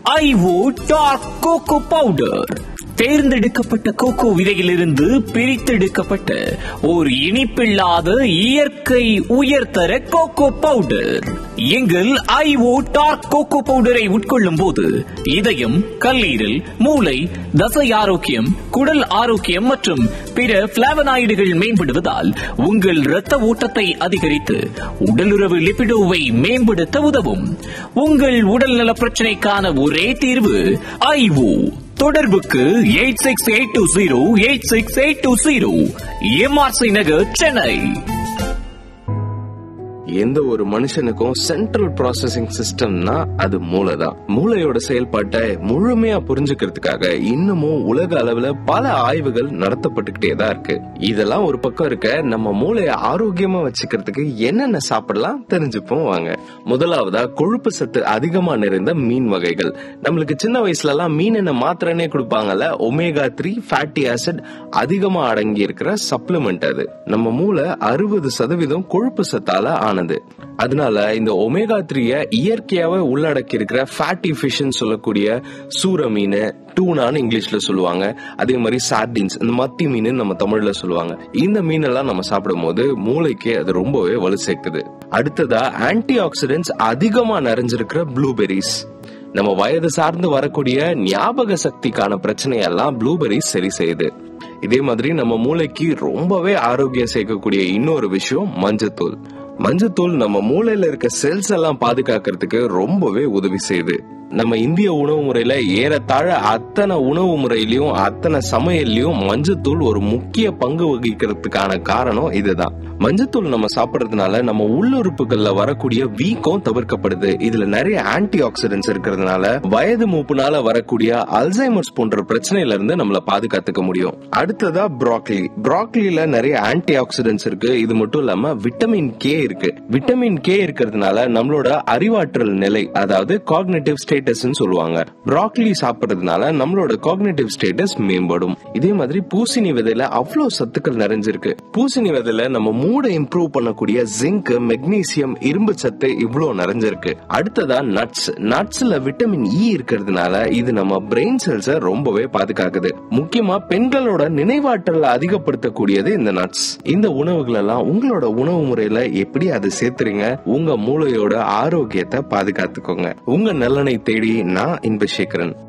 IO dark cocoa powder தேர்ந்தெடுக்கப்பட்ட cocoa விதையிலிருந்து பிரித்தெடுக்கப்பட்ட ஒரு இனிப்பில்லாத இயற்கை உயர்தர கோகோ பவுடர் எங்கள் ஐஓ டார்க் கோகோ பவுடரை உட்கொள்ளும் போது இதயம் கல்லீரல் மூளை தசை ஆரோக்கியம் குடல் ஆரோக்கியம் மற்றும் பிற பிளாவனாய்டுகள் மேம்படுவதால் உங்கள் இரத்த ஓட்டத்தை அதிகரித்து உடலுறவு லிபிடோவை மேம்படுத்த உதவும் உங்கள் உடல் நல பிரச்சனைக்கான ஒரே தீர்வு ஐஓ தொடர்புக்கு eight six eight two zero eight six eight two zero MRC Nagar Chennai எந்த ஒரு மனுஷனுக்கும் சென்ட்ரல் ப்ராசஸிங் சிஸ்டம்னா அது மூளை தான் மூளையோட செயல்பாட்டை முழுமையா புரிஞ்சுக்கிறதுக்காக இன்னமும் உலக அளவுல பல ஆய்வுகள் நடத்தப்பட்டுக்கிட்டே தான் இருக்கு இதெல்லாம் ஒரு பக்கம் இருக்க நம்ம மூளையை ஆரோக்கியமா வச்சுக்கிறதுக்கு என்னென்ன சாப்பிடலாம் தெரிஞ்சுப்போம் வாங்க முதலாவதா கொழுப்பு சத்து அதிகமா நிறைந்த மீன் வகைகள் நம்மளுக்கு சின்ன வயசுல எல்லாம் மீன் என்ன மாத்திரனே கொடுப்பாங்கல்ல ஒமேகா த்ரீ ஃபேட்டி ஆசிட் அதிகமா அடங்கி இருக்கிற சப்ளிமெண்ட் அது நம்ம மூளை அறுபது சதவீதம் கொழுப்பு சத்தால ஆனது அதனால இந்த ஒமேகா த்ரீய இயற்கையாவே உள்ளடக்கி இருக்கிற ஃபேட்டி ஃபிஷ்னு சொல்லக்கூடிய சூர மீன் டூனான்னு இங்கிலீஷ்ல சொல்லுவாங்க அதே மாதிரி சார்டின்ஸ் இந்த மத்தி மீன் நம்ம தமிழ்ல சொல்லுவாங்க இந்த மீனெல்லாம் நம்ம சாப்பிடும் போது மூளைக்கு அது ரொம்பவே வலு சேர்க்குது அடுத்ததா ஆன்டி ஆக்சிடென்ட்ஸ் அதிகமா நிறைஞ்சிருக்கிற ப்ளூபெரிஸ் நம்ம வயது சார்ந்து வரக்கூடிய ஞாபக சக்திக்கான பிரச்சனையெல்லாம் ப்ளூபெரிஸ் சரி செய்யுது இதே மாதிரி நம்ம மூளைக்கு ரொம்பவே ஆரோக்கியம் சேர்க்கக்கூடிய இன்னொரு விஷயம் மஞ்சத்தூள் மஞ்சத்தூள் நம்ம மூளையில இருக்க செல்ஸ் எல்லாம் பாதுகாக்கிறதுக்கு ரொம்பவே உதவி செய்யுது நம்ம இந்திய உணவு முறையில ஏறத்தாழ அத்தனை உணவு முறையிலயும் அத்தனை சமையல்லையும் மஞ்சத்தூள் ஒரு முக்கிய பங்கு வகிக்கிறதுக்கான காரணம் இதுதான் மஞ்சத்தூள் நம்ம சாப்பிடுறதுனால நம்ம உள்ளுறுப்புகள்ல வரக்கூடிய வீக்கம் தவிர்க்கப்படுது இதுல நிறைய ஆன்டி ஆக்சிடென்ட்ஸ் இருக்கிறதுனால வயது மூப்புனால வரக்கூடிய அல்சைமர்ஸ் போன்ற பிரச்சனையில இருந்து நம்மள பாதுகாத்துக்க முடியும் அடுத்ததா ப்ராக்லி ப்ராக்லில நிறைய ஆன்டி ஆக்சிடென்ட்ஸ் இருக்கு இது மட்டும் இல்லாம விட்டமின் கே இருக்கு விட்டமின் கே இருக்கிறதுனால நம்மளோட அறிவாற்றல் நிலை அதாவது காக்னேட்டிவ் ஸ்டேட்டஸ் சொல்லுவாங்க ப்ராக்லி சாப்பிடுறதுனால நம்மளோட காக்னேட்டிவ் ஸ்டேட்டஸ் மேம்படும் இதே மாதிரி பூசணி விதையில அவ்வளவு சத்துக்கள் நிறைஞ்சிருக்கு பூசணி விதையில நம்ம மூடை இம்ப்ரூவ் பண்ணக்கூடிய ஜிங்க் மெக்னீசியம் இரும்பு சத்து இவ்வளவு நிறைஞ்சிருக்கு அடுத்ததா நட்ஸ் நட்ஸ்ல விட்டமின் இ இருக்கிறதுனால இது நம்ம பிரெயின் செல்ஸ ரொம்பவே பாதுகாக்குது முக்கியமா பெண்களோட நினைவாற்றலை அதிகப்படுத்தக்கூடியது இந்த நட்ஸ் இந்த உணவுகள் எல்லாம் உங்களோட உணவு முறையில எப்படி அதை சேர்த்துறீங்க உங்க மூளையோட ஆரோக்கியத்தை பாதுகாத்துக்கோங்க உங்க நலனை தேடி நான் இன்பசேகரன்